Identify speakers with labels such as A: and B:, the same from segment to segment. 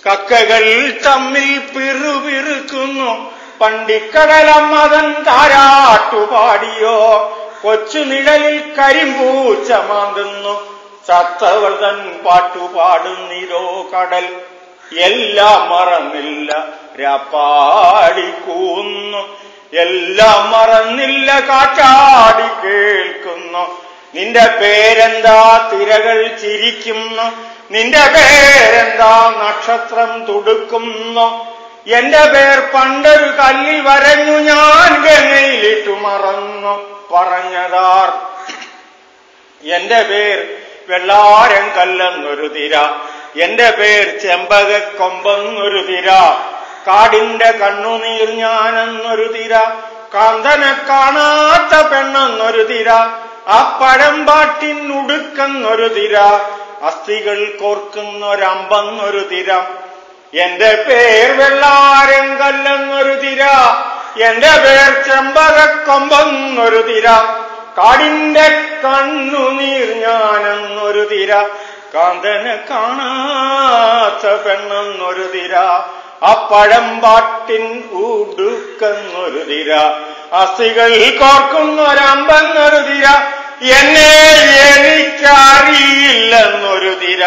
A: കക്കകൾ തമ്മിൽ പിറുപിറുക്കുന്നു പണ്ടിക്കടലമ്മതൻ താരാട്ടുപാടിയോ കൊച്ചു നിഴലിൽ കരിമ്പൂച്ച മാന്തുന്നു ചത്തവൾ തൻ പാട്ടുപാടുന്നിരോ കടൽ എല്ലാം മറന്നില്ല രാപ്പാടി കൂന്നു എല്ലാം മറന്നില്ല കാറ്റാടി കേൾക്കുന്നു നിന്റെ പേരെന്താ തിരകൾ ചിരിക്കുന്നു നിന്റെ പേരെന്താ നക്ഷത്രം തുടുക്കുന്നു എന്റെ പേർ പണ്ടൊരു കല്ലിൽ വരഞ്ഞു ഞാൻ ഗംഗയിലിട്ടു മറന്നു പറഞ്ഞതാർ എന്റെ പേർ വെള്ളാരം കല്ലെന്നൊരു തിര എന്റെ പേർ ചെമ്പക കൊമ്പെന്നൊരു തിര കാടിന്റെ കണ്ണുനീർ ഞാനെന്നൊരു തിര കാന്തനെ കാണാത്ത പെണ്ണെന്നൊരു തിര ആ പഴമ്പാട്ടിൻ ഉടുക്കെന്നൊരു തിര അസ്ഥികൾ കോർക്കുന്നൊരമ്പെന്നൊരു തിര എന്റെ പേർ വെള്ളാരം കല്ലെന്നൊരു തിര എന്റെ പേർ ചെമ്പകക്കൊമ്പെന്നൊരു തിര കാടിന്റെ കണ്ണുനീർ ഞാനെന്നൊരു തിര കാന്തനെ കാണാത്ത പെണ്ണെന്നൊരു തിര അപ്പഴമ്പാട്ടിൻ ഉടുക്കെന്നൊരു തിര അസ്ഥികൾ കോർക്കുന്നൊരമ്പെന്നൊരു തിര എന്നെ എനിക്കറിയില്ലെന്നൊരു തിര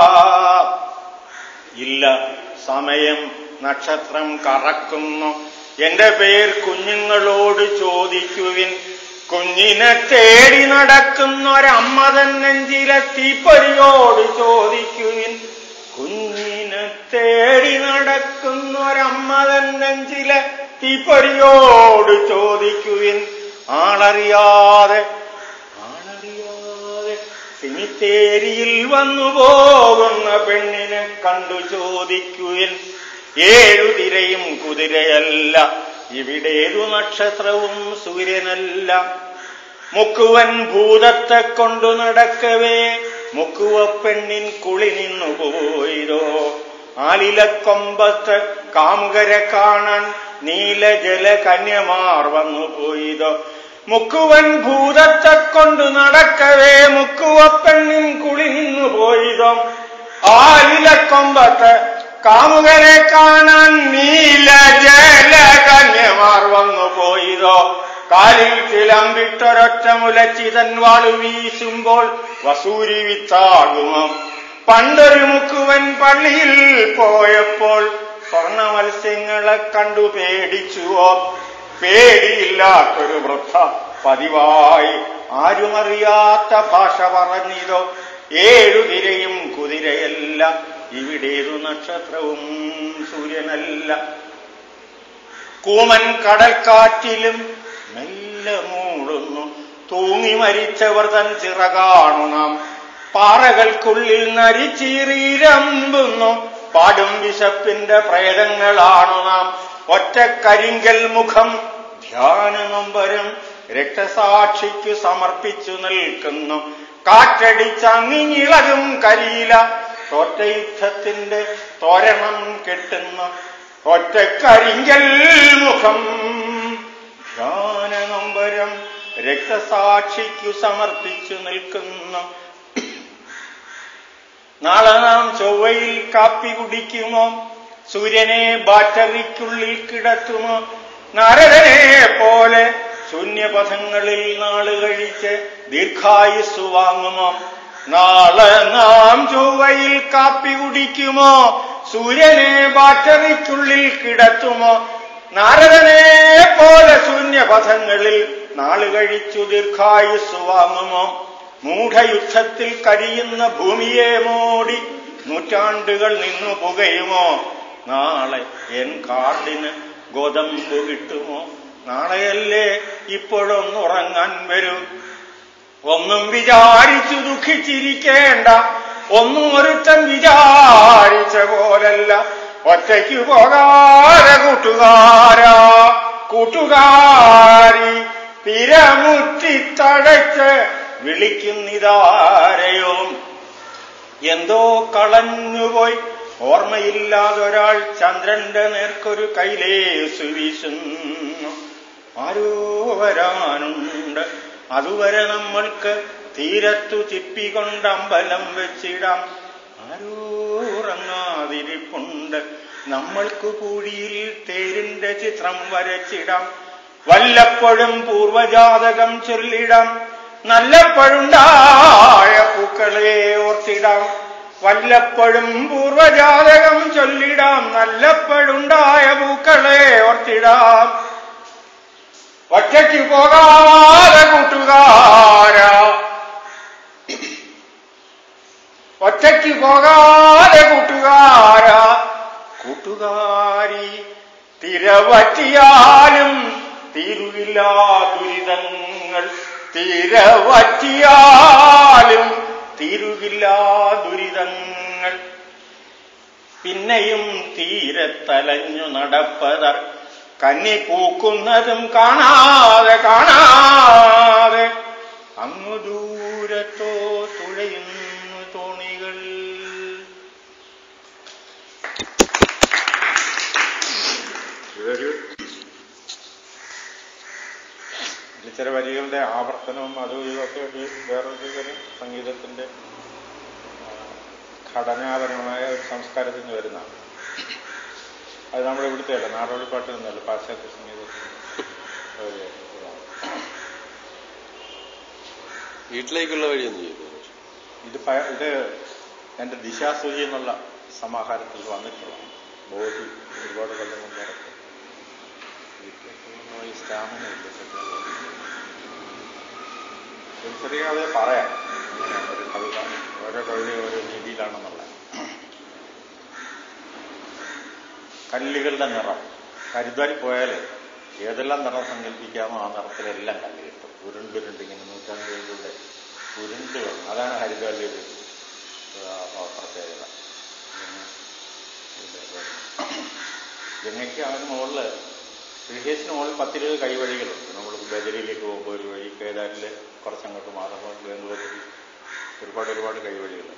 A: ഇല്ല സമയം നക്ഷത്രം കറക്കുന്നു എന്റെ പേർ കുഞ്ഞുങ്ങളോട് ചോദിക്കുവിൻ കുഞ്ഞിനെ തേടി നടക്കുന്നൊരമ്മ നെഞ്ചിലെ തീപ്പൊരിയോട് ചോദിക്കുവിൻ കുഞ്ഞിനെ തേടി നടക്കുന്നൊരമ്മ നെഞ്ചിലെ തീപ്പൊരിയോട് ചോദിക്കുവിൻ ആളറിയാതെ ആളറിയാതെ സിമിത്തേരിയിൽ വന്നു പോകുന്ന പെണ്ണിനെ കണ്ടു ചോദിക്കുവിൻ ഏഴു തിരയും കുതിരയല്ല ഇവിടേതു നക്ഷത്രവും സൂര്യനല്ല മുക്കുവൻ ഭൂതത്തെ കൊണ്ടു നടക്കവേ മുക്കുവ പെണ്ണിൻ കുളി നിന്നു പോയിരോ ആലിലക്കൊമ്പത്ത് കാമുകരെ കാണാൻ നീലജല കന്യമാർ വന്നു പോയിതോ മുക്കുവൻ ഭൂതത്തെ കൊണ്ടു നടക്കവേ മുക്കുവ പെണ്ണിൻ കുളി നിന്നു പോയിതോ ആലിലക്കൊമ്പത്ത് കാമുകരെ കാണാൻ നീല ജല കന്യമാർ വന്നു പോയിതോ കാലിൽ ചിലമ്പിട്ടൊരൊറ്റ മുലച്ചിതൻ വാളു വീശുമ്പോൾ വസൂരി വിത്താകുമോ പണ്ടൊരു മുക്കുവൻ പള്ളിയിൽ പോയപ്പോൾ സ്വർണ മത്സ്യങ്ങളെ കണ്ടു പേടിച്ചുവോ പേടിയില്ലാത്തൊരു വൃദ്ധ പതിവായി ആരുമറിയാത്ത ഭാഷ പറഞ്ഞിതോ ഏഴു തിരയും കുതിരയല്ല ഇവിടേതു നക്ഷത്രവും സൂര്യനല്ല കൂമൻ കടൽക്കാറ്റിലും മെല്ലെ മൂടുന്നു തൂങ്ങി മരിച്ചവർ തൻ ചിറകാണു നാം പാറകൾക്കുള്ളിൽ നരിച്ചീറിരമ്പുന്നു പാടും വിശപ്പിന്റെ പ്രേതങ്ങളാണു നാം ഒറ്റ കരിങ്കൽ മുഖം ധ്യാന നൊമ്പരം രക്തസാക്ഷിക്ക് സമർപ്പിച്ചു നിൽക്കുന്നു കാറ്റടിച്ചങ്ങിളകും കരിയില തോറ്റ യുദ്ധത്തിന്റെ തോരണം കെട്ടുന്ന ഒറ്റ കരിങ്കൽ മുഖം ധ്യാന നൊമ്പരം രക്തസാക്ഷിക്കു സമർപ്പിച്ചു നിൽക്കുന്നു നാളെ നാം ചൊവ്വയിൽ കാപ്പി കുടിക്കുമോ സൂര്യനെ ബാറ്ററിക്കുള്ളിൽ കിടത്തുമോ നാരദനെ പോലെ ശൂന്യപഥങ്ങളിൽ നാള് കഴിച്ച് ദീർഘായുസ് വാങ്ങുമോ നാളെ നാം ചൊവ്വയിൽ കാപ്പി കുടിക്കുമോ സൂര്യനെ ബാറ്ററിക്കുള്ളിൽ കിടത്തുമോ നാരദനെ പോലെ ശൂന്യപഥങ്ങളിൽ നാള് കഴിച്ചു ദീർഘായുസ് വാങ്ങുമോ മൂഢയുദ്ധത്തിൽ കരിയുന്ന ഭൂമിയെ മോടി നൂറ്റാണ്ടുകൾ നിന്നു പുകയുമോ നാളെ എൻ കാർഡിന് ഗോതമ്പ് കിട്ടുമോ നാളെയല്ലേ ഇപ്പോഴൊന്നുറങ്ങാൻ വരും ഒന്നും വിചാരിച്ചു ദുഃഖിച്ചിരിക്കേണ്ട ഒന്നും ഒരുത്തൻ വിചാരിച്ച പോലല്ല ഒറ്റയ്ക്ക് പോകാതെ കൂട്ടുകാരാ കൂട്ടുകാരി തിരമുറ്റിത്തഴച്ച് വിളിക്കുന്നിതാരയോ എന്തോ കളഞ്ഞുപോയി ഓർമ്മയില്ലാതൊരാൾ ചന്ദ്രന്റെ നേർക്കൊരു കൈലേസു വീശുന്നു ആരോ വരാനുണ്ട് അതുവരെ നമ്മൾക്ക് തീരത്തു ചിപ്പിക്കൊണ്ട് അമ്പലം വെച്ചിടാം ആരോ ഉറങ്ങാതിരിപ്പുണ്ട് നമ്മൾക്ക് പൂഴിയിൽ തേരിന്റെ ചിത്രം വരച്ചിടാം വല്ലപ്പോഴും പൂർവജാതകം ചൊല്ലിടാം നല്ലപ്പോഴുണ്ടായ പൂക്കളെ ഓർത്തിടാം വല്ലപ്പോഴും പൂർവജാതകം ചൊല്ലിടാം നല്ലപ്പോഴുണ്ടായ പൂക്കളെ ഓർത്തിടാം ഒറ്റയ്ക്ക് പോകാതെ കൂട്ടുകാരാ ഒറ്റയ്ക്ക് പോകാതെ കൂട്ടുകാരാ കൂട്ടുകാരി തിരവറ്റിയാലും തീരുവില്ല ദുരിതങ്ങൾ തിരവറ്റിയാലും തീരുകില്ല ദുരിതങ്ങൾ പിന്നെയും തീരത്തലഞ്ഞു നടപ്പതർ കന്നി പൂക്കുന്നതും കാണാതെ കാണാതെ അങ്ങു ദൂരത്തോ തുഴയുന്നു തോണികൾ ഇതൊരു ഇതിൽ ചില വരികളുടെ ആവർത്തനവും അതും ഇതൊക്കെ ഒരു വേറൊരു തരം സംഗീതത്തിന്റെ ആ, ഘടനാപരമായ ഒരു സംസ്കാരത്തിൽ നിന്ന് വരുന്നതാണ് അത് നമ്മുടെ ഇവിടുത്തെ അല്ല നാടോടി പാട്ടിലൊന്നുമല്ല പാശ്ചാത്യ സംഗീതത്തിൽ ഒരു ഇതാണ്.
B: വീട്ടിലേക്കുള്ള വഴിയൊന്നും ചെയ്തു
A: ഇത് പ- ഇത് എന്റെ ദിശാസൂചി എന്നുള്ള സമാഹാരത്തിൽ വന്നിട്ടുള്ളതാണ് ബോധി ഒരുപാട് കൊല്ലം മുമ്പ് ഇറക്കി വീട്ടിലേക്ക് ഈ സ്റ്റാമിന ഇല്ല സത്യം. ഒരു ചെറിയ കഥ പറയാം ഇങ്ങനെ ഒരു കവിത ഓരോ കവിത ഓരോ രീതിയിലാണെന്നുള്ള കല്ലുകളുടെ നിറം കരുതാരി പോയാൽ ഏതെല്ലാം നിറം സങ്കല്പിക്കാമോ ആ നിറത്തിലെല്ലാം കല്ല് കിട്ടും ഉരുണ്ടുരുണ്ട് ഇങ്ങനെ നൂറ്റാണ്ടുകളിലൂടെ ഉരുണ്ട് വരും അതാണ് ഹരിതാലിയുടെ ഒരു ആ, ആ, പ്രത്യേകത പിന്നെ ഇത് ഗംഗയ്ക്ക് അവന് മുകളിൽ ഋഷേഷിന് മുകളിൽ പത്തിരുപത് കൈവഴികളുണ്ട് നമ്മൾ ബദരിയിലേക്ക് പോകുമ്പോൾ ഒരു വഴി കേദാരിൽ കുറച്ചങ്ങോട്ട് മാറുമ്പോൾ ബാംഗ്ലൂരിൽ ഒരുപാട് ഒരുപാട് കൈവഴികളുണ്ട്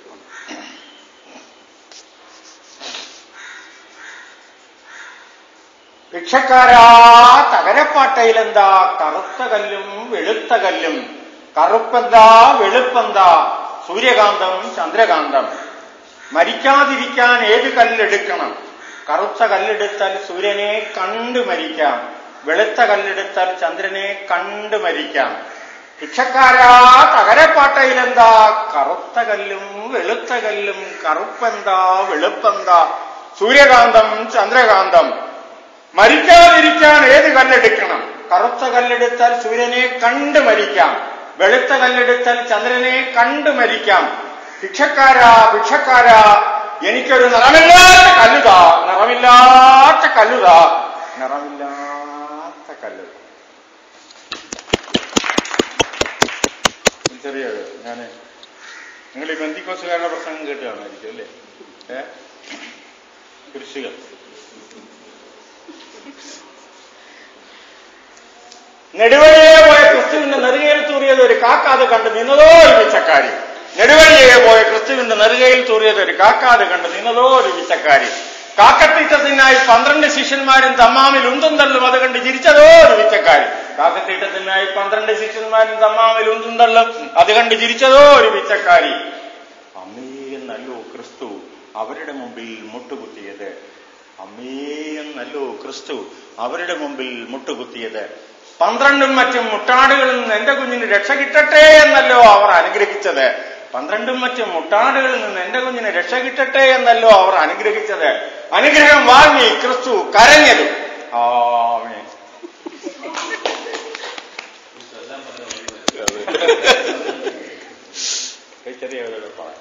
A: ഭിക്ഷക്കാരാ തകരപ്പാട്ടയിലെന്താ കറുത്ത കല്ലും വെളുത്ത കല്ലും കറുപ്പെന്താ വെളുപ്പെന്താ സൂര്യകാന്തം ചന്ദ്രകാന്തം മരിക്കാതിരിക്കാൻ ഏത് കല്ലെടുക്കണം കറുത്ത കല്ലെടുത്താൽ സൂര്യനെ കണ്ടു മരിക്കാം വെളുത്ത കല്ലെടുത്താൽ ചന്ദ്രനെ കണ്ടു മരിക്കാം ഭിക്ഷക്കാരാ തകരപ്പാട്ടയിലെന്താ കറുത്ത കല്ലും വെളുത്ത കല്ലും കറുപ്പെന്താ വെളുപ്പെന്താ സൂര്യകാന്തം ചന്ദ്രകാന്തം മരിക്കാതിരിക്കാൻ ഏത് കല്ലെടുക്കണം കറുത്ത കല്ലെടുത്താൽ സൂര്യനെ കണ്ടു മരിക്കാം വെളുത്ത കല്ലെടുത്താൽ ചന്ദ്രനെ കണ്ടു മരിക്കാം ഭിക്ഷക്കാരാ ഭിക്ഷക്കാരാ എനിക്കൊരു നിറമില്ലാത്ത കല്ലുതാ നിറമില്ലാത്ത കല്ലുതാ നിറമില്ലാത്ത കല്ലുതാ ഒരു ചെറിയ ഞാന് നിങ്ങൾ ഈ ബന്ധിക്കോസുകാരുടെ പ്രസംഗം കേട്ട് കാണുമായിരിക്കും അല്ലേ ഏ കൃഷികൾ നെടുവഴിയെ പോയ ക്രിസ്തുവിന്റെ നെറുകയിൽ തൂറിയത് ഒരു കാക്കാത് കണ്ട് നിന്നതോ ഒരു വിച്ചക്കാരി നെടുവഴിയെ പോയ ക്രിസ്തുവിന്റെ നെറുകയിൽ തൂറിയത് ഒരു കാക്കാത് കണ്ട് നിന്നതോ ഒരു വിച്ചക്കാരി കാക്കത്തീറ്റത്തിനായി പന്ത്രണ്ട് ശിഷ്യന്മാരും തമ്മാമിൽ ഉന്തും തള്ളും അത് കണ്ട് ചിരിച്ചതോ ഒരു വിച്ചക്കാരി കാക്കത്തീറ്റത്തിനായി പന്ത്രണ്ട് ശിഷ്യന്മാരും തമ്മാമിൽ ഉന്തും തള്ളും അത് കണ്ട് ചിരിച്ചതോ ഒരു വിച്ചക്കാരി അമ്മേ എന്നല്ലോ ക്രിസ്തു അവരുടെ മുമ്പിൽ മുട്ടുകുത്തിയത് അമ്മേ എന്നല്ലോ ക്രിസ്തു അവരുടെ മുമ്പിൽ മുട്ടുകുത്തിയത് പന്ത്രണ്ടും മറ്റും മുട്ടാടുകളിൽ നിന്ന് എന്റെ കുഞ്ഞിന് രക്ഷ കിട്ടട്ടെ എന്നല്ലോ അവർ അനുഗ്രഹിച്ചത് പന്ത്രണ്ടും മറ്റും മുട്ടാടുകളിൽ നിന്ന് എന്റെ കുഞ്ഞിന് രക്ഷ കിട്ടട്ടെ എന്നല്ലോ അവർ അനുഗ്രഹിച്ചത് അനുഗ്രഹം വാങ്ങി ക്രിസ്തു കരഞ്ഞത് ആമേ ചെറിയ ഒരു പറയാം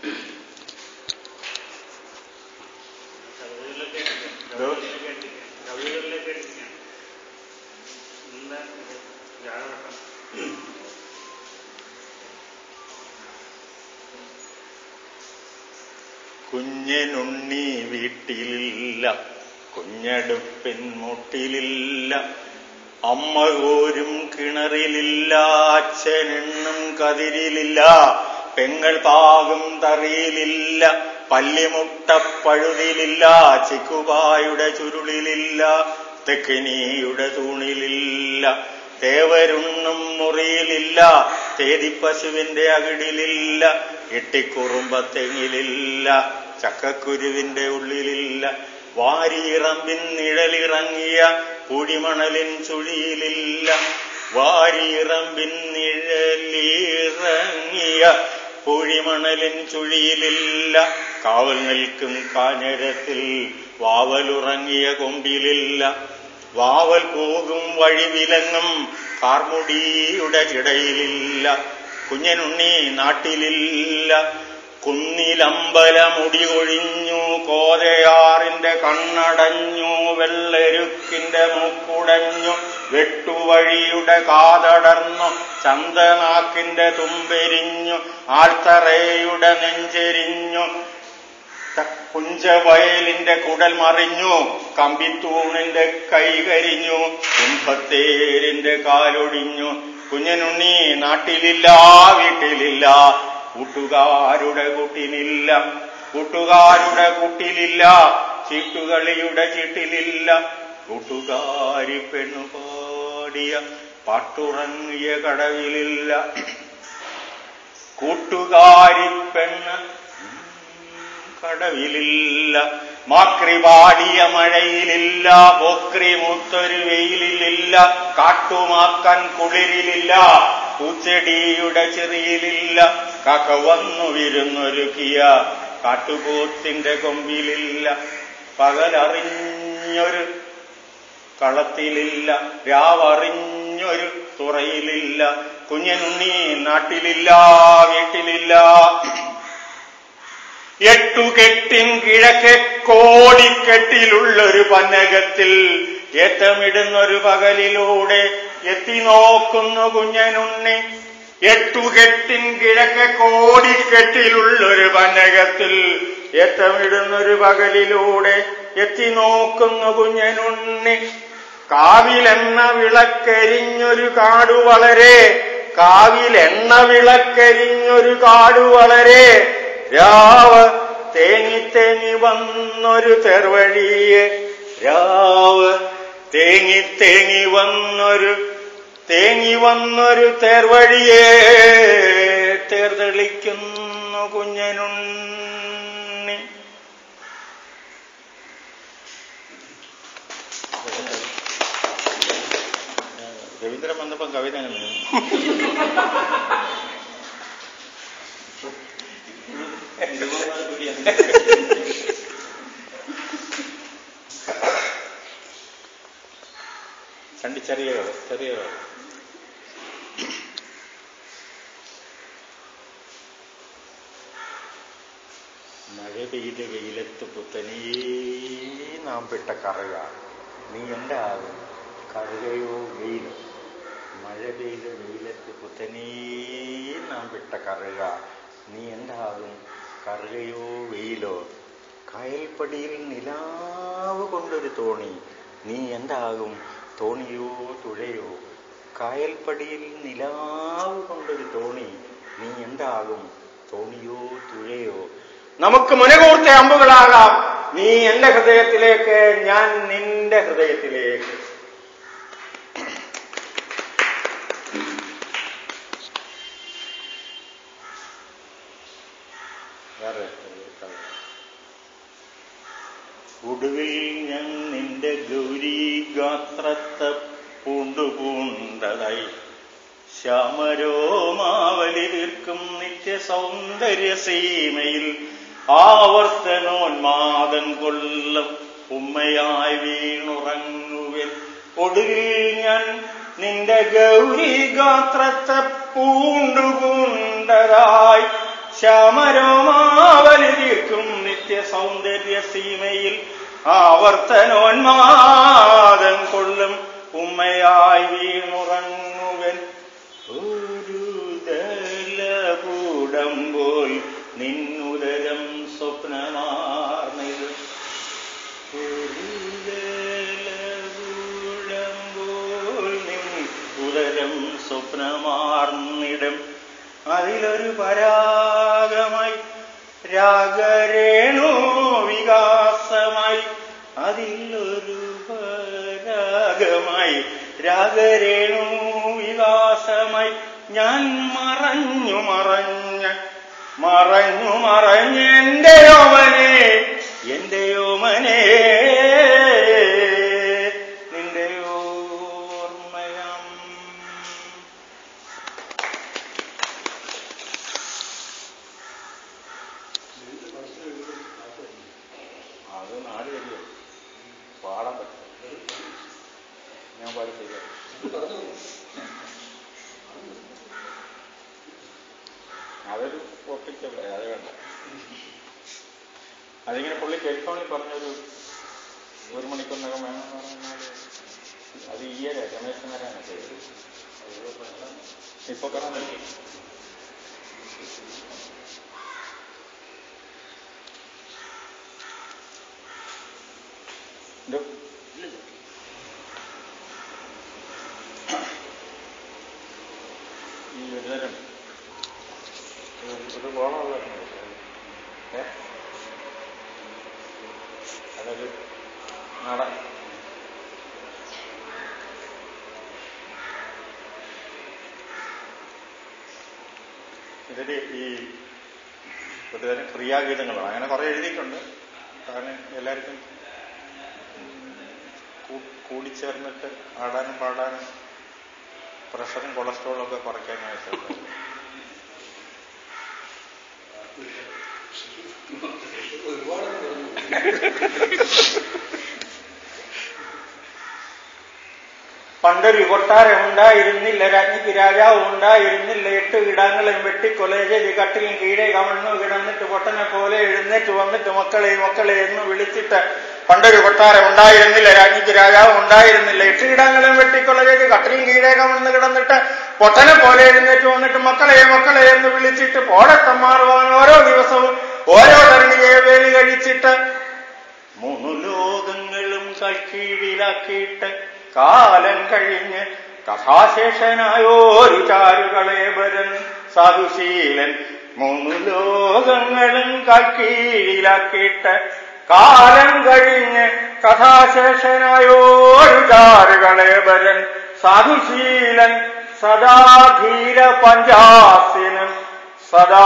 A: കുഞ്ഞനുണ്ണി വീട്ടിലില്ല കുഞ്ഞടുപ്പിൻ മുട്ടിലില്ല അമ്മ കോരും കിണറിലില്ല അച്ഛനെണ്ണും കതിരിലില്ല പെങ്ങൾ പാകും തറിയിലില്ല പല്ലിമുട്ടപ്പഴുതിലില്ല ചിക്കുപായുടെ ചുരുളിലില്ല തെക്കിനിയുടെ തൂണിലില്ല തേവരുണ്ണും മുറിയിലില്ല തേതിപ്പശുവിന്റെ അകിടിലില്ല ഇട്ടിക്കുറുമ്പത്തെങ്ങിലില്ല ചക്കക്കുരുവിന്റെ ഉള്ളിലില്ല വാരിയിറമ്പിൻ നിഴലിറങ്ങിയ പുഴിമണലിൻ ചുഴിയിലില്ല വാരിയിറമ്പിൻ നിഴലിറങ്ങിയ പുഴിമണലിൻ ചുഴിയിലില്ല കാവൽ നിൽക്കും കാഞ്ഞരത്തിൽ വാവലുറങ്ങിയ കൊമ്പിലില്ല വാവൽ പോകും വഴി വിലങ്ങും കാർമുടിയുടെ ഇടയിലില്ല കുഞ്ഞനുണ്ണി നാട്ടിലില്ല കുന്നിലമ്പലമുടി ഒഴിഞ്ഞു കോതയാറിന്റെ കണ്ണടഞ്ഞു വെള്ളരുക്കിന്റെ മൂക്കുടഞ്ഞു വെട്ടുവഴിയുടെ കാതടർന്നു ചന്തനാക്കിന്റെ തുമ്പെരിഞ്ഞു ആൾത്തറയുടെ നെഞ്ചെരിഞ്ഞു കുഞ്ചവയലിന്റെ കുടൽ മറിഞ്ഞു കമ്പിത്തൂണിന്റെ കൈ കരിഞ്ഞു കുംഭത്തേരിന്റെ കാലൊടിഞ്ഞു കുഞ്ഞനുണ്ണി നാട്ടിലില്ല വീട്ടിലില്ല കൂട്ടുകാരുടെ കൂട്ടിനില്ല കൂട്ടുകാരുടെ കൂട്ടിലില്ല ചീട്ടുകളിയുടെ ചീട്ടിലില്ല കൂട്ടുകാരി പെണ്ണു പാടിയ പാട്ടുറങ്ങിയ കടവിലില്ല കൂട്ടുകാരി പെണ്ണ് കടവിലില്ല മാക്രി പാടിയ മഴയിലില്ല പോക്രി മൂത്തൊരു വെയിലില്ല കാട്ടുമാക്കാൻ കുളിരിലില്ല പൂച്ചെടിയുടെ ചെറിയിലില്ല കാക്ക വന്നു വിരുന്നൊരുക്കിയ കാട്ടുപോത്തിന്റെ കൊമ്പിലില്ല പകലറിഞ്ഞൊരു കളത്തിലില്ല രാവറിഞ്ഞൊരു തുറയിലില്ല കുഞ്ഞനുണ്ണി നാട്ടിലില്ല വീട്ടിലില്ല എട്ടുകെട്ടിൻ കിഴക്കെ കോടിക്കെട്ടിലുള്ളൊരു പന്നകത്തിൽ ഏത്തമിടുന്നൊരു പകലിലൂടെ എത്തി നോക്കുന്നു കുഞ്ഞനുണ്ണി എട്ടുകെട്ടിൻ കിഴക്കെ കോടിക്കെട്ടിലുള്ളൊരു പന്നകത്തിൽ ഏത്തമിടുന്നൊരു പകലിലൂടെ എത്തി നോക്കുന്നു കുഞ്ഞനുണ്ണി കാവിലെണ്ണ വിളക്കരിഞ്ഞൊരു കാടു വളരെ കാവിലെണ്ണ വിളക്കരിഞ്ഞൊരു കാടു വളരെ രാവ് തേങ്ങി തേങ്ങി വന്നൊരു തെർവഴിയെ രാവ് തേങ്ങി തേങ്ങി വന്നൊരു തേങ്ങി വന്നൊരു തേർവഴിയെ തേർതെളിക്കുന്നു കുഞ്ഞനുണ്ണി രവീന്ദ്രൻ വന്നപ്പം കവിത അങ്ങനെ നിന്നു. രണ്ട് ചെറിയ കഥ ചെറിയ കഥ മഴ പെയ്ത് വെയിലത്ത് പുത്തനേ നാം പെട്ട കറുക നീ എന്താകും കറുകയോ വെയിലോ മഴ പെയ്ത് വെയിലത്ത് പുത്തനേ നാം പെട്ട കറുക നീ എന്താകും കറുകയോ വെയിലോ കായൽപ്പടിയിൽ നിലാവ് കൊണ്ടൊരു തോണി നീ എന്താകും തോണിയോ തുഴയോ കായൽപ്പടിയിൽ നിലാവ് കൊണ്ടൊരു തോണി നീ എന്താകും തോണിയോ തുഴയോ നമുക്ക് മുനകൂർത്ത അമ്പുകളാകാം നീ എന്റെ ഹൃദയത്തിലേക്ക് ഞാൻ നിന്റെ ഹൃദയത്തിലേക്ക് വേറെ ഒരു കഥ. ഒടുവിൽ ഞാൻ നിന്റെ ഗൗരി ഗാത്രത്തെ പൂണ്ടുപൂണ്ടതായി ശ്യാമരോമാവലി തീർക്കും നിത്യ സൗന്ദര്യ സീമയിൽ ആവർത്തനോന്മാദം കൊള്ളും ഉമ്മയായി വീണുറങ്ങുവൻ ഒടുവിൽ ഞാൻ നിന്റെ ഗൗരി ഗാത്രത്തെ പൂണ്ടുപൂണ്ടതായി ശ്യാമരോമാവലി തീർക്കും നിത്യ സൗന്ദര്യ സീമയിൽ ആവർത്തനോന്മാദം കൊള്ളും ഉമ്മയായി വീണുറങ്ങുവൻ ഒരു ദലകൂടം പോൽ നിന്നുദരം സ്വപ്നമാർന്നിത് ഒരു ദലകൂടം പോൽ നിൻ ഉദരം സ്വപ്നമാർന്നിടും അതിലൊരു പരാഗമായി രാഗരേണു വികാസമായി അതിലൊരു പരാഗമായി രാഗരേണു വികാസമായി ഞാൻ മറഞ്ഞു മറഞ്ഞ് മറഞ്ഞു മറഞ്ഞ് എന്റെ യോമനെ എന്റെ യോമനെ അത് നാല് വരിക പാടാൻ പറ്റും ഞാൻ പാടി ശരിയാ അതൊരു ഒപ്പിച്ചല്ലേ അത് വേണ്ട അതിങ്ങനെ പുള്ളി ടെലിഫോണിൽ പറഞ്ഞൊരു ഒരു മണിക്കൂറിനകം വേണമെന്ന് പറഞ്ഞാൽ അത് ഈയരെ രമേശനാരാണ് ചെയ്തത് ഇപ്പൊ കാണാൻ പറ്റും ഇത് ഈ ഒരുതരം ഇത് ബോളമുള്ള ഏ അതൊരു നാടൻ ഇതില് ഈ ഒരുതരം ക്രിയാഗീതങ്ങളാണ് അങ്ങനെ കുറെ എഴുതിയിട്ടുണ്ട് കാരണം എല്ലാവർക്കും കൂ- കൂടിച്ചേർന്നിട്ട് ആടാനും പാടാനും പ്രഷറും കൊളസ്ട്രോളും ഒക്കെ കുറയ്ക്കാനായിട്ട് പണ്ടൊരു കൊട്ടാരം ഉണ്ടായിരുന്നില്ല രാജ്ഞിക്ക് രാജാവ് ഉണ്ടായിരുന്നില്ല എട്ട് കിടാങ്ങളും വെട്ടിക്കൊല ചെയ്ത് കട്ടിലും കീഴെ കമണ്ണു കിടന്നിട്ട് പൊട്ടനെ പോലെ എഴുന്നേറ്റ് വന്നിട്ട് മക്കളെ മക്കളെ എന്ന് വിളിച്ചിട്ട് പണ്ടൊരു കൊട്ടാരം ഉണ്ടായിരുന്നില്ല രാജ്ഞിക്ക് രാജാവ് ഉണ്ടായിരുന്നില്ല എട്ട് കിടാങ്ങളും വെട്ടിക്കൊല ചെയ്ത് കട്ടിലും കീഴെ കമണ്ണ് കിടന്നിട്ട് പൊട്ടനെ പോലെ എഴുന്നേറ്റ് വന്നിട്ട് മക്കളെ മക്കളെ എന്ന് വിളിച്ചിട്ട് പോടത്തമ്മാറുവാൻ ഓരോ ദിവസവും ഓരോ തരണിയെ വേലി കഴിച്ചിട്ട് മൂന്നു ലോകങ്ങളും കൽക്കീഴിലാക്കിയിട്ട് കാലം കഴിഞ്ഞ് കഥാശേഷനായോരു ചാരുകളേബരൻ സാധുശീലൻ മൂന്നു ലോകങ്ങളും കൽക്കീഴിലാക്കിയിട്ട് കാലം കഴിഞ്ഞ് കഥാശേഷനായോരു ചാരുകളേബരൻ സാധുശീലൻ സദാ ധീര പഞ്ചാസിനും സദാ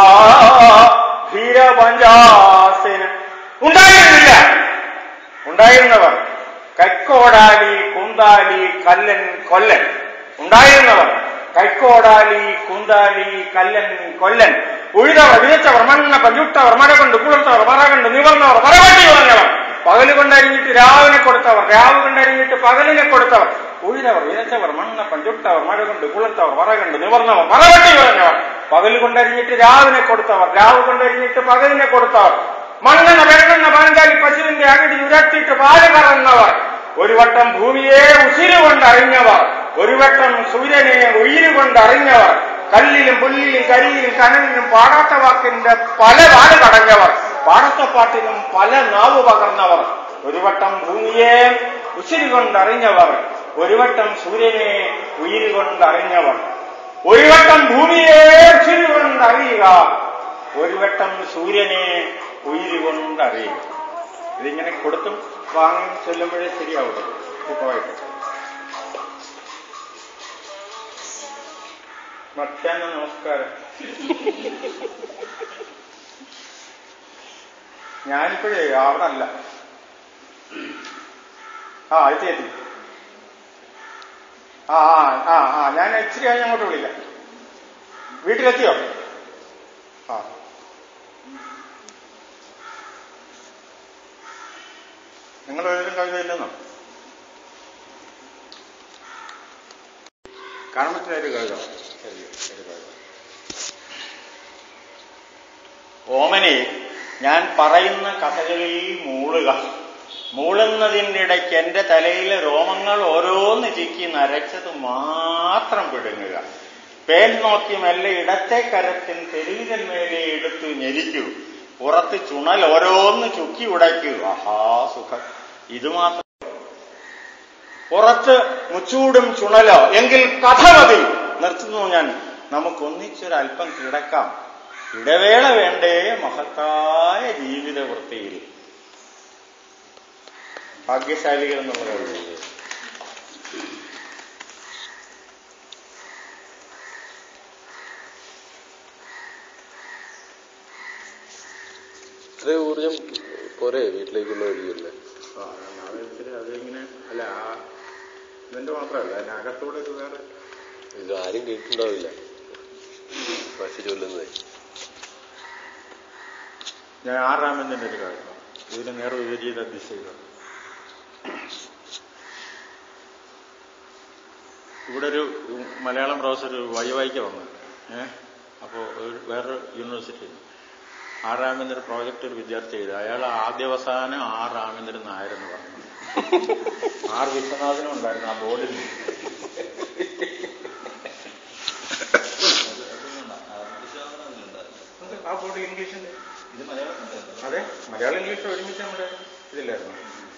A: ധീര പഞ്ചാസിനും ഉണ്ടായിരുന്നില്ല ഉണ്ടായിരുന്നവർ കൈക്കോടാലി കുന്താലി കല്ലൻ കൊല്ലൻ ഉണ്ടായിരുന്നവർ കൈക്കോടാലി കുന്താലി കല്ലൻ കൊല്ലൻ ഉഴുതവർ വിതച്ചവർ മണ്ണ പഞ്ചുട്ടവർ മഴ കൊണ്ട് കുളിർത്തവർ മറ കണ്ട് നിവർന്നവർ മറവട്ടി പറഞ്ഞവർ പകല് കൊണ്ടരിഞ്ഞിട്ട് രാവിനെ കൊടുത്തവർ രാവ് കൊണ്ടരിഞ്ഞിട്ട് പകലിനെ കൊടുത്തവർ ഉഴുതവർ വിതച്ചവർ മണ്ണ പഞ്ചുട്ടവർ മഴ കൊണ്ട് കുളിർത്തവർ മറ കണ്ട് നിവർന്നവർ മറവട്ടി പറഞ്ഞവർ പകല് കൊണ്ടരിഞ്ഞിട്ട് രാവിനെ കൊടുത്തവർ രാവ് കൊണ്ടരിഞ്ഞിട്ട് പകലിനെ കൊടുത്തവർ മണ്ണെണ്ണ വെള്ളുന്ന പാഞ്ചാലി പശുവിന്റെ അകടി ഉരട്ടിട്ട് പാല് കറന്നവർ ഒരു വട്ടം ഭൂമിയെ ഉസിരുകൊണ്ട് അറിഞ്ഞവർ ഒരു വട്ടം സൂര്യനെ ഉയിരുകൊണ്ട് അറിഞ്ഞവർ കല്ലിലും പുല്ലിലും കരിയിലും കനലിലും പാടാത്ത വാക്കിന്റെ പല വാല് കടഞ്ഞവർ പാടത്ത പാട്ടിനും പല നാവ് പകർന്നവർ ഒരു വട്ടം ഭൂമിയെ ഉസിരുകൊണ്ടറിഞ്ഞവർ ഒരു വട്ടം സൂര്യനെ ഉയിരുകൊണ്ടറിഞ്ഞവർ ഒരു വട്ടം ഭൂമിയെ ഉസിരുകൊണ്ടറിയുക ഒരു വട്ടം സൂര്യനെ ഉയിരുകൊണ്ടറിയുക ഇതിങ്ങനെ കൊടുത്തും വാങ്ങി ചെല്ലുമ്പോഴേ ശരിയാവും സൂപ്പറായിട്ട് മധ്യാഹ്ന നമസ്കാരം ഞാനിപ്പോഴേ അവിടെ അല്ല ആ എത്തി എത്തി ആ ആ ആ ആ ഞാൻ ഇച്ചിരി കഴിഞ്ഞ് അങ്ങോട്ട് വിളിക്കാം വീട്ടിലെത്തിയോ ആ നിങ്ങൾ ഏതെങ്കിലും കവിത ഇല്ലെന്നോ കാണാൻ പറ്റില്ല ഒരു കവിത ശരി, ഒരു കവിത. ഓമനെ ഞാൻ പറയുന്ന കഥകളിൽ മൂളുക മൂളുന്നതിനിടയ്ക്ക് എന്റെ തലയിലെ രോമങ്ങൾ ഓരോന്ന് ചിക്കി നരച്ചത് മാത്രം പിടുങ്ങുക പേൻ നോക്കി മെല്ലെ ഇടത്തെ കരത്തിൻ തെരുവിതൻ മേലെ എടുത്തു ഞെരിക്കൂ പുറത്ത് ചുണൽ ഓരോന്ന് ചുക്കി ഉടയ്ക്കൂ ആഹാ സുഖം ഇത് മാത്രം പുറത്ത് മുച്ചൂടും ചുണലോ എങ്കിൽ കഥ മതി നിർത്തുന്നു ഞാൻ നമുക്കൊന്നിച്ചൊരല്പം കിടക്കാം ഇടവേള വേണ്ടേ മഹത്തായ ജീവിത വൃത്തിയിൽ ഭാഗ്യശാലികൾ എന്നുള്ള കഴിവ്
B: ഇത്രയും ഊർജം പോരെ വീട്ടിലേക്കുള്ള വഴിയല്ലേ
A: ആ, അത് ഇച്ചിരി അതിങ്ങനെ അല്ല ആ ഇതിന്റെ മാത്രമല്ല അതിന്റെ അകത്തൂടെ ഒരു വേറെ
B: ഇത് ആരും കേട്ടിട്ടുണ്ടാവില്ല ഭാഷ ചൊല്ലുന്നത്
A: ഞാൻ ആറാമതിന്റെ ഒരു കാര്യം ഇതിന് നേർവിപരീത ദിശയിലാണ് ഇവിടെ ഒരു മലയാളം പ്രൊഫസർ ഒരു വൈവായിക്ക വന്നു ഏഹ് അപ്പോൾ വേറെ യൂണിവേഴ്സിറ്റി ആ രാമേന്ദ്രൻ പ്രോജക്റ്റ് ഒരു വിദ്യാർത്ഥി ചെയ്തു അയാൾ ആദ്യവസാനം ആ രാമേന്ദ്രൻ നായരെന്ന് പറഞ്ഞു ആർ വിശ്വനാഥനും ഉണ്ടായിരുന്നു ആ ബോർഡിൽ ആ ബോർഡ് ഇംഗ്ലീഷിന്റെ
C: ഇത് മലയാളം
A: അതെ മലയാളം ഇംഗ്ലീഷ് ഒരുമിച്ച് നമ്മുടെ ഇതില്ലായിരുന്നു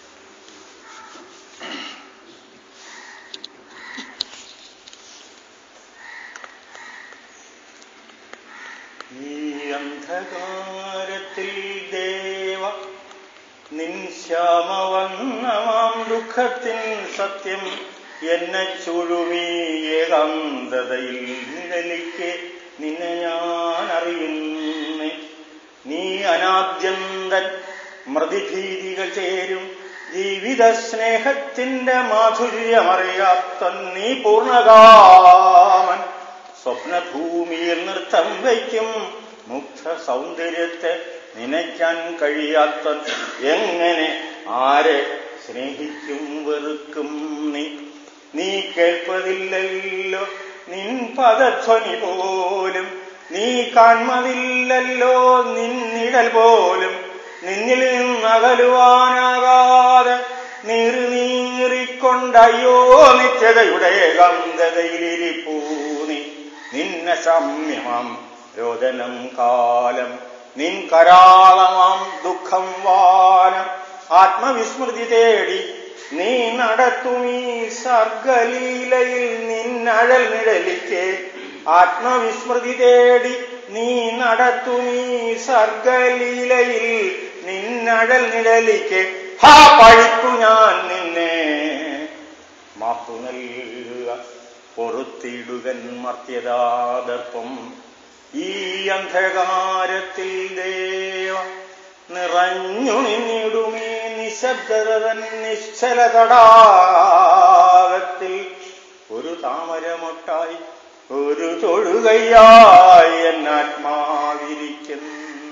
A: ഈ അന്ധകാരത്തിൽ ദേവ നിൻ ശ്യാമവന്നമാം ദുഃഖത്തിൻ സത്യം എന്നെ ചുഴുമി ഏകാന്തതയിൽ നിഴലിക്ക് നിന്നെ ഞാൻ അറിയുന്നേ നീ അനാദ്യന്തൻ മൃതിഭീതികൾ ചേരും ജീവിത സ്നേഹത്തിന്റെ മാധുര്യമറിയാത്ത നീ പൂർണ്ണകാമൻ സ്വപ്നഭൂമിയിൽ നൃത്തം വയ്ക്കും മുഗ്ധ സൗന്ദര്യത്തെ നനയ്ക്കാൻ കഴിയാത്ത എങ്ങനെ ആരെ സ്നേഹിക്കും വെറുക്കും നീ നീ കേൾപ്പതില്ലല്ലോ നിൻ പദധ്വനി പോലും നീ കാൺമതില്ലല്ലോ നിന്നിടൽ പോലും നിന്നിൽ നിന്നകലുവാനാകാതെ നീറി നീറിക്കൊണ്ടയ്യോ നിത്യതയുടെ ഗന്ധതയിലിരിപ്പൂ നീ നിന്ന ശമ്യമാം രോദനം കാലം നിൻ കരാളമാം ദുഃഖം വാനം ആത്മവിസ്മൃതി തേടി നീ നടത്തുമീ സർഗലീലയിൽ നിന്നഴൽ നിഴലിക്ക് ആത്മവിസ്മൃതി തേടി നീ നടത്തുമീ സർഗലീലയിൽ നിന്നഴൽ നിഴലിക്ക് ഹാ പഴിപ്പു ഞാൻ നിന്നെ മാപ്പു നൽകുക പൊറുത്തിടുകൻ മർത്യദാദർപ്പം ഈ അന്ധകാരത്തിൽ ദേവ നിറഞ്ഞു നിന്നിടുമീ നിശബ്ദതൻ നിശ്ചല തടാകത്തിൽ ഒരു താമരമൊട്ടായി ഒരു തൊഴുകയായി എന്നാത്മാവിരിക്കുന്നു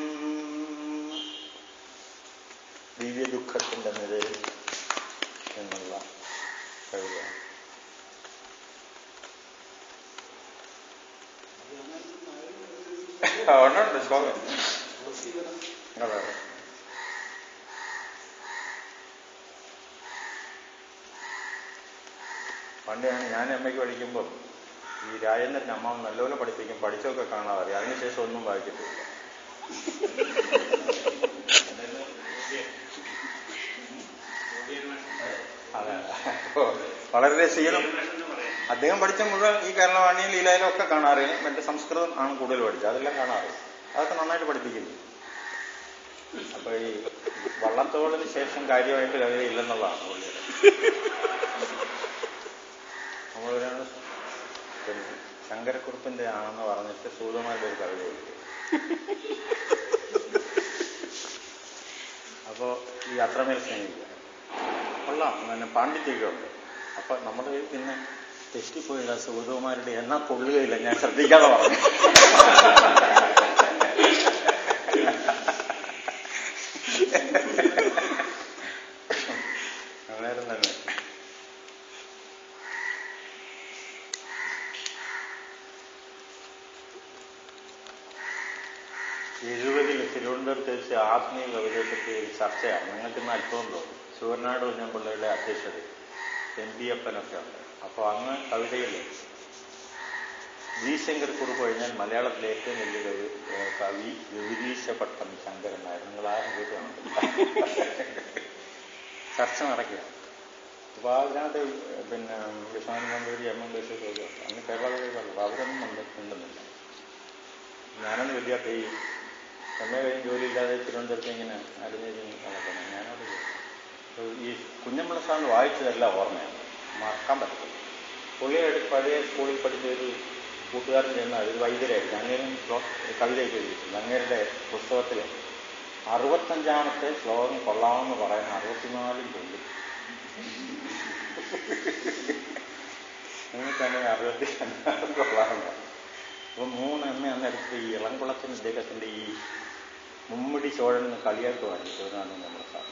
A: ദിവ്യ ദുഃഖത്തിന്റെ നിലയിൽ എന്നുള്ള കവിതയാണ് ആ, ഉണ്ട് ഉണ്ട് ശ്ലോകം അതെ അതെ പണ്ട് ഞാൻ ഞാൻ അമ്മയ്ക്ക് പഠിക്കുമ്പോൾ ഈ രാജേന്ദ്രൻ അമ്മ നല്ലപോലെ പഠിപ്പിക്കും പഠിച്ചൊക്കെ കാണാതെ അറിയാം അതിനുശേഷം ഒന്നും വായിച്ചിട്ടില്ല അതെ അപ്പോ വളരെ രസീകരം അദ്ദേഹം പഠിച്ച മുഴുവൻ ഈ കേരളവാണിയും ലീലയിലും ഒക്കെ കാണാറില്ല മറ്റേ സംസ്കൃതം ആണ് കൂടുതൽ പഠിച്ചത് അതെല്ലാം കാണാറ് അതൊക്കെ നന്നായിട്ട് പഠിപ്പിക്കുന്നു അപ്പൊ ഈ വള്ളത്തോളിന് ശേഷം കാര്യമായിട്ട് കവിത ഇല്ലെന്നുള്ളതാണ് പുള്ളിയുടെ നമ്മളൊരാണ് പിന്നെ ശങ്കരക്കുറുപ്പിന്റെ ആണെന്ന് പറഞ്ഞിട്ട് സൂതമായിട്ട് ഒരു കവിത എഴുതി അപ്പോ ഈ അത്രമേൽ സ്നേഹിക്കുക കൊള്ളാം പിന്നെ പാണ്ഡിത്യമൊക്കെ ഉണ്ട് അപ്പൊ നമ്മുടെ പിന്നെ തെറ്റിപ്പോയില്ല സുഗതകുമാരുടെ എന്നാ കൊള്ളുകയില്ല ഞാൻ ശ്രദ്ധിക്കാതെ പറഞ്ഞു അന്നേരം തന്നെ എഴുപതിൽ തിരുവനന്തപുരത്ത് വെച്ച് ആത്മീയ കവിതയെ പറ്റി ഒരു ചർച്ചയാണ് നിങ്ങൾക്ക് ഇന്ന് അല്പം തോന്നും ശിവനാട് കുഞ്ഞമ്പിള്ളയുടെ അധ്യക്ഷത എം പി അപ്പനൊക്കെ ഉണ്ട് അപ്പോൾ അന്ന് കവിതയിൽ ജി ശങ്കർ കുറുപ്പ് കഴിഞ്ഞാൽ മലയാളത്തിലെ ഏറ്റവും വലിയ കവി ഏഹ് കവി ഗൗരീശപട്ടം ശങ്കരൻ നായർ നിങ്ങൾ ആരും കേട്ടുകൊണ്ട് ചർച്ച നടക്കുകയാണ് അപ്പോൾ അതിനകത്ത് പിന്നെ വിശ്വനാഥ് നമ്പൂരി എം എം ബഷീർ ഒക്കെ ഉണ്ട് അന്ന് കേരളത്തിലേക്ക് അപ്പോൾ അവരൊന്നും ഉണ്ട് ഉണ്ടെന്നില്ല ഞാനൊന്ന് വിദ്യാർത്ഥി എം എ കഴിഞ്ഞ് ജോലിയില്ലാതെ തിരുവനന്തപുരത്ത് ഇങ്ങനെ അലിഞ്ഞ് നടക്കുന്നത് ഞാനോട് അപ്പോൾ ഈ കുഞ്ഞമ്മള സാറിന് വായിച്ചതെല്ലാം ഓർമ്മയാണ് മറക്കാൻ പറ്റില്ല പുള്ളിയുടെ പഴയ സ്കൂളിൽ പഠിച്ച ഒരു കൂട്ടുകാരൻ ചെന്ന ഒരു വൈദ്യരായിരുന്നു അങ്ങേരും കവിതയൊക്കെ എഴുതിയിട്ടുണ്ട് അങ്ങേരുടെ പുസ്തകത്തിൽ അറുപത്തഞ്ചാമത്തെ ശ്ലോകം കൊള്ളാമെന്ന് പറയുന്ന അറുപത്തിനാലും ചൊല്ലി നിങ്ങൾക്കാണ് അറുപത്തി കൊള്ളാമെന്ന് അപ്പൊ മൂന്ന് എണ്ണ അന്ന് എടുത്ത് ഈ ഇളംകുളത്തിന് ഇദ്ദേഹത്തിന്റെ ഈ മുമ്മിടി ചോഴന്ന് കളിയാക്കുവാണ് ശിവനാഥൻ നമ്മുടെ സാർ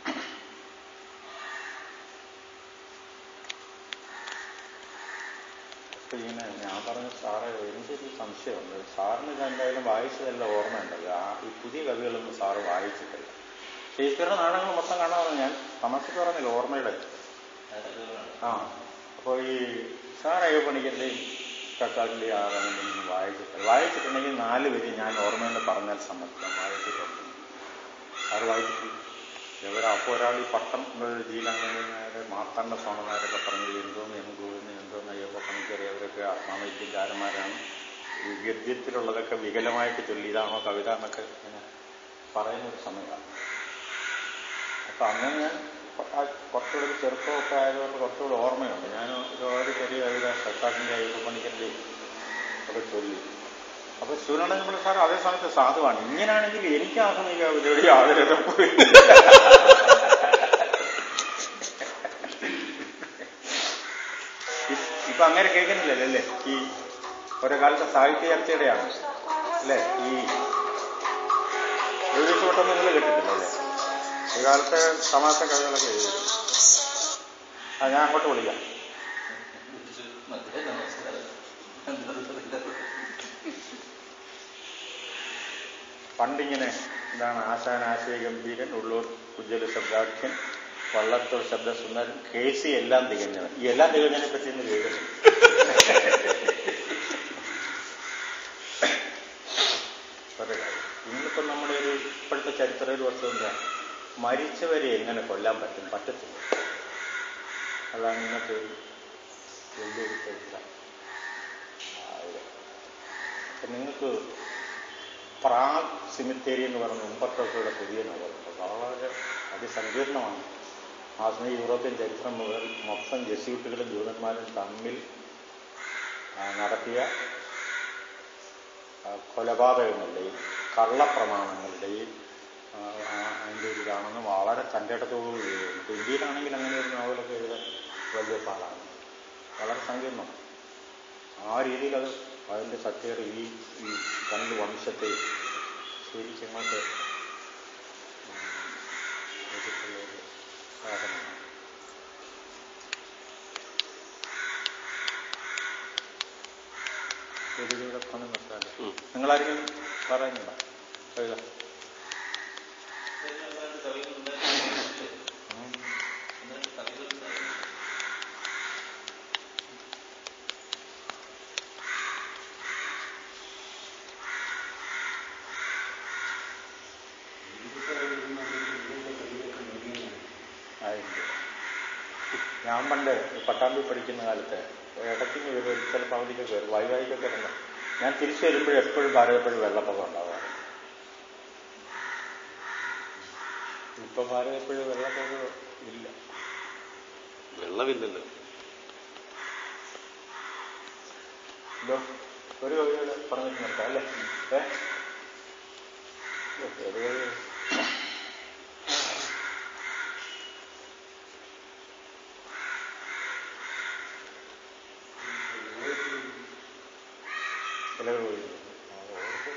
A: അപ്പൊ ഇങ്ങനെ ഞാൻ പറഞ്ഞു സാറേ എനിക്കൊരു സംശയമുണ്ട് സാറിന് ഇത് എന്തായാലും വായിച്ചതെല്ലാം ഓർമ്മയുണ്ടല്ലോ ആ ഈ പുതിയ കവികളൊന്നും സാറ് വായിച്ചിട്ടില്ല ഷേക്സ്പിയറുടെ നാടകങ്ങൾ മൊത്തം കാണാതെ ഞാൻ തമാശക്ക് പറഞ്ഞില്ല ഓർമ്മയുടെ ആ അപ്പോൾ ഈ സാർ അയ്യപ്പണിക്കരുടെയും കക്കാടിൻ്റെ ആറാണെന്നും വായിച്ചിട്ടില്ല വായിച്ചിട്ടുണ്ടെങ്കിൽ നാല് പേര് ഞാൻ ഓർമ്മയെന്ന് പറഞ്ഞാൽ സമ്മതിക്കാം വായിച്ചിട്ടുണ്ട് സാറ് വായിച്ചിട്ടില്ല ഇവർ അപ്പോൾ ഒരാൾ ഈ പട്ടം ജീലാങ്ങനെ മാർത്താണ്ഡ സ്വാമിമാരൊക്കെ പറഞ്ഞു എന്തോന്ന് എന്തോന്ന് എന്തോന്ന് അയ്യപ്പ പണിക്കറി അവരൊക്കെ ആത്മാവൈദ്യകാരന്മാരാണ് ഈ ഗദ്യത്തിലുള്ളതൊക്കെ വികലമായിട്ട് ചൊല്ലി ഇതാണോ കവിത എന്നൊക്കെ ഇങ്ങനെ പറയുന്നൊരു സമയമാണ് അപ്പൊ അങ്ങനെ ഞാൻ കൊ- ആ കുറച്ചുകൂടെ ഒരു ചെറുപ്പമൊക്കെ ആയതുകൊണ്ട് കുറച്ചുകൂടെ ഓർമ്മയുണ്ട് ഞാൻ ഒരുപാട് ചെറിയ കവിത സർക്കാരിൻ്റെ അയ്യപ്പ പണിക്കരുടെ ഒക്കെ ചൊല്ലി അപ്പൊ ശിവനാഥൻ നമ്മൾ സാർ അതേ സമയത്ത് സാധുവാണ് ഇങ്ങനെയാണെങ്കിൽ എനിക്ക് ആധുനിക കവിതയോട് യാതൊരു എതിർപ്പുമില്ല ഇ- ഇപ്പൊ അങ്ങനെ കേൾക്കുന്നില്ലല്ലോ അല്ലേ ഈ ഓരോ കാലത്തെ സാഹിത്യ ചർച്ചയുടെയാണ് അല്ലേ ഈ എഴുതിച്ചോട്ടം നിങ്ങൾ കേട്ടിട്ടില്ല അല്ലേ ഒരു കാലത്തെ തമാശ കവികളൊക്കെ എഴുതി ആ ഞാൻ അങ്ങോട്ട് വിളിക്കാം പണ്ടിങ്ങനെ എന്താണ് ആശാൻ ആശയ ഗംഭീരൻ ഉള്ളൂർ കുജ്ജല ശബ്ദാഖ്യൻ വള്ളത്തോൾ ശബ്ദസുന്ദരൻ കെ സി എല്ലാം തികഞ്ഞവൻ ഈ എല്ലാം തികഞ്ഞതിനെ പറ്റി ഒന്ന് കേൾക്കുന്നു ഒരു കാര്യം. ഇന്നിപ്പോ നമ്മുടെ ഒരു ഇപ്പോഴത്തെ ചരിത്ര ഒരു വസ്തു എന്താ മരിച്ചവരെ എങ്ങനെ കൊല്ലാൻ പറ്റും പറ്റത്തില്ല അതാണ് ഇന്നത്തെ ഒരു വലിയൊരു ചരിത്രം അപ്പൊ നിങ്ങൾക്ക് പ്രാഗ് സിമിത്തേരി എന്ന് പറഞ്ഞ മുമ്പത്തൊക്കെയുള്ള പുതിയ നോവലുണ്ട് വളരെ അതിസങ്കീർണമാണ് ആധുനിക യൂറോപ്യൻ ചരിത്രം മുതൽ മൊത്തം ജെസ്യൂട്ടുകളും ജൂതന്മാരും തമ്മിൽ ആ, നടത്തിയ ആ, കൊലപാതകങ്ങളുടെയും കള്ളപ്രമാണങ്ങളുടെയും ആ, ആ, അതിൻ്റെ ഒരു ഇതാണെന്ന് വളരെ തൻ്റെടത്തോടുകൂടി എഴുതുന്നു ഇപ്പൊ ഇന്ത്യയിലാണെങ്കിൽ അങ്ങനെ ഒരു നോവലൊക്കെ എഴുതാൻ വലിയ പാടാണ് വളരെ സങ്കീർണമാണ് ആ രീതിയിൽ അത് അതിൻ്റെ സത്യം ഈ ഈ രണ്ട് വംശത്തെ ശരിച്ചങ്ങോട്ട് വെച്ചിട്ടുള്ള ഒരു സാധനമാണ് എഴുതിയുടെ പണം നിർത്താൻ
B: ഉം.
A: നിങ്ങളാരെങ്കിലും പറയുന്നുണ്ടോ എഴുതാം ഉം. ആയിരുന്നു. ഞാൻ പണ്ട് പട്ടാമ്പി പഠിക്കുന്ന കാലത്ത് ഇടയ്ക്ക് വരും ചിലപ്പോൾ അവധിക്കൊക്കെ വരും വൈവാഹിക്കൊക്കെ വരുമ്പോൾ ഞാൻ തിരിച്ചു വരുമ്പോഴും എപ്പോഴും ഭാരതപ്പുഴ വെള്ളപ്പൊക്കം ഉണ്ടാവാറ് ഇപ്പൊ ഭാരതപ്പുഴ വെള്ളപ്പൊക്കം ഇല്ല
B: വെള്ളമില്ലല്ലോ
A: ഇല്ലോ ഒരു കവിത പറഞ്ഞിട്ട് നിർത്താം അല്ലേ ഏ ഓ, ഏത് കവിത? ഇലകൾ കൊഴിയുന്നു. ആ, ഓർത്ത്.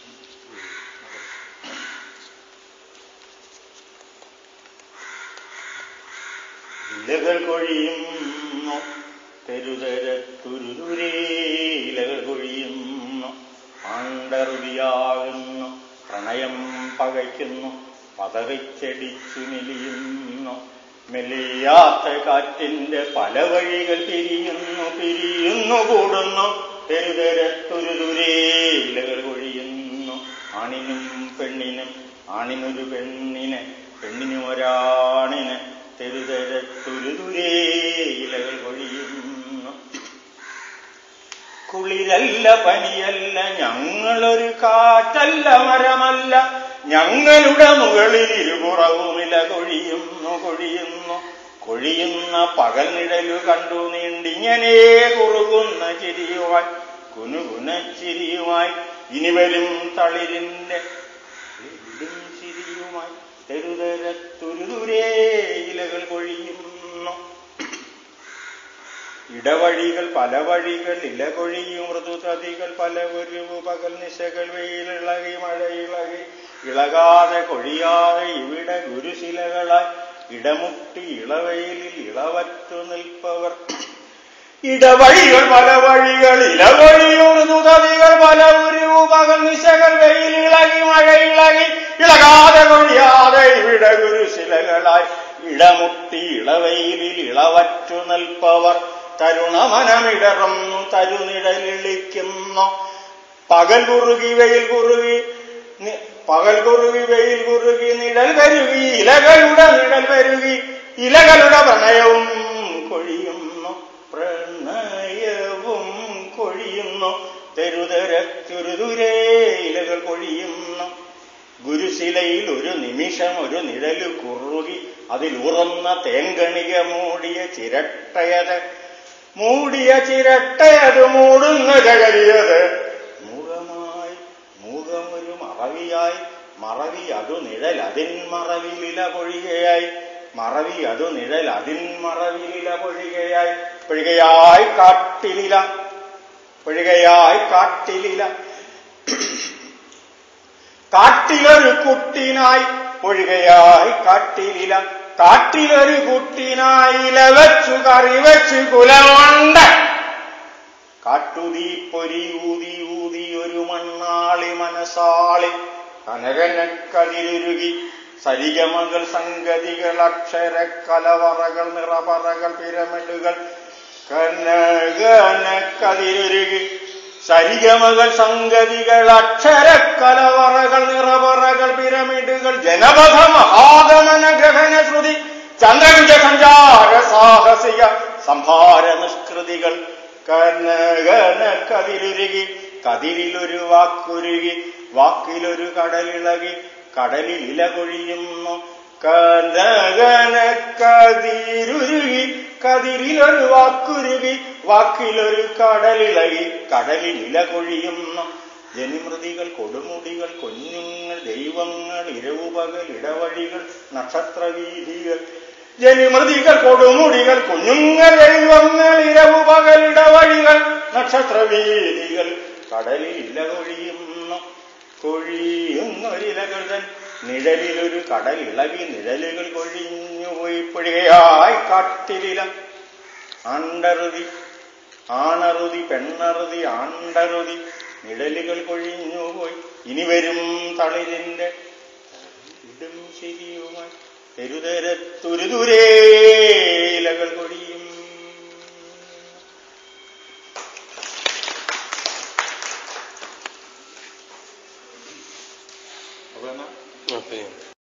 A: ഇലകൾ കൊഴിയുന്നു തെരുതര തുരുതുരേ ഇലകൾ കൊഴിയുന്നു ആണ്ടറുതിയാകുന്നു പ്രണയം പകയ്ക്കുന്നു പതറിച്ചടിച്ചു മെലിയുന്നു മെലിയാത്ത കാറ്റിന്റെ പല വഴികൾ പിരിയുന്നു പിരിയുന്നു കൂടുന്നു തെരുതര തുരുതുരേ ഇലകൾ കൊഴിയുന്നു ആണിനും പെണ്ണിനും ആണിനൊരു പെണ്ണിന് പെണ്ണിനും ഒരാണിന് തെരുതര തുരുതുരേ ഇലകൾ കൊഴിയുന്നു കുളിരല്ല പനിയല്ല ഞങ്ങളൊരു കാറ്റല്ല മരമല്ല ഞങ്ങളുടെ മുകളിൽ ഇരുപുറവും ഇല കൊഴിയുന്നു കൊഴിയുന്നു കൊഴിയുന്ന പകൽ നിഴലു കണ്ടു നീണ്ടിങ്ങനെ കുറുകുന്ന ചിരിയുമായി കുനുകുന ചിരിയുമായി ഇനി വരും തളിരിന്റെ ഇടും ചിരിയുമായി തെരുതര തുരുതുരേ ഇലകൾ കൊഴിയുന്നു ഇടവഴികൾ പല വഴികൾ ഇലകൊഴിയും മൃദുതതികൾ പല ഒരു പകൽ നിശകൾ വെയിലിളകി മഴയിളകി ഇളകാതെ കൊഴിയാതെ ഇവിടെ ഗുരുശിലകളായി ഇടമുട്ടി ഇളവയിലിൽ ഇളവറ്റു നിൽപ്പവർ ഇടവഴികൾ പല വഴികൾ ഇലവഴിയുറുതുതവികൾ പല ഉരുവു പകൽ നിശകൾ വെയിൽ ഇളകി മഴ ഇളകി ഇളകാതെ കൊഴിയാതെ ഇവിടെ ഗുരുശിലകളായി ഇടമുട്ടി ഇളവയിലിൽ ഇളവറ്റു നിൽപ്പവർ തരുണമനമിടറുന്നു തരുനിഴലിളിക്കുന്നു പകൽ കുറുകി വെയിൽ കുറുകി നി- പകൽ കുറുകി വെയിൽ കുറുകി നിഴൽ വരുകി ഇലകളുടെ നിഴൽ വരുകി ഇലകളുടെ പ്രണയവും കൊഴിയുന്നു പ്രണയവും കൊഴിയുന്നു തെരുതെരത്തുരുതുരേ ഇലകൾ കൊഴിയുന്നു ഗുരുശിലയിൽ ഒരു നിമിഷം ഒരു നിഴല് കുറുകി അതിൽ ഉറന്ന തേങ്കണിക മൂടിയ ചിരട്ടയത് മൂടിയ ചിരട്ടയത് മൂടുന്ന ജകരിയത് മൂകമായി മൂകമൊരു മറവിയായി മറവി അതു നിഴൽ അതിൻ മറവിലില പൊഴികയായി മറവി അതു നിഴൽ അതിൻ മറവിലില പൊഴികയായി പൊഴികയായി കാട്ടിലില പൊഴികയായി കാട്ടിലില കാട്ടിലൊരു കുട്ടിനായി ഒഴുകയായി കാട്ടിലില കാട്ടിലൊരു കുട്ടിനായി ഇല വെച്ചു കറി വെച്ചു കുലമുണ്ട് കാട്ടുതീ പൊരി ഊതി ഊതി ഒരു മണ്ണാളി മനസാളി കനകനക്കതിരുരുകി സരിഗമകൾ സംഗതികൾ അക്ഷര കലവറകൾ നിറപറകൾ പിരമിഡുകൾ കനകനക്കതിരുരുകി സരിഗമകൾ സംഗതികൾ അക്ഷര കലവറകൾ നിറപറകൾ പിരമിഡുകൾ ജനപഥ മഹാഗമന ഗ്രഹണ ശ്രുതി ചന്ദ്രകുജ സഞ്ചാര സാഹസിക സംഭാര നിഷ്കൃതികൾ കനകന കതിരുരുകി കതിരിലൊരു വാക്കുരുകി വാക്കിലൊരു കടലിളകി കടലിൽ ഇല കൊഴിയുന്നു കനകന കതിരുരുകി കതിരിലൊരു വാക്കുരുകി വാക്കിലൊരു കടലിളകി കടലിൽ ഇല കൊഴിയുന്നു ജനിമൃതികൾ കൊടുമുടികൾ കുഞ്ഞുങ്ങൾ ദൈവങ്ങൾ ഇരവുപകൽ ഇടവഴികൾ നക്ഷത്രവീതികൾ ജനിമൃതികൾ കൊടുമുടികൾ കുഞ്ഞുങ്ങൾ ദൈവങ്ങൾ ഇരവുപകൽ ഇടവഴികൾ നക്ഷത്രവീതികൾ കടലിൽ ഇല കൊഴിയുന്നു കൊഴിയുന്നൊരിലകൾ തൻ നിഴലിലൊരു കടൽ ഇളകി നിഴലുകൾ കൊഴിഞ്ഞുപോയി പുഴയായി കാട്ടിലില ആണ്ടറുതി ആണറുതി പെണ്ണറുതി ആണ്ടറുതി നിഴലുകൾ കൊഴിഞ്ഞുപോയി ഇനി വരും തളിരിന്റെ ഇടും ശരിയുമായി തെരുതെരത്തുരുതുരേ ഇലകൾ കൊഴിയും അപ്പൊ എന്നാ
B: ഓക്കെ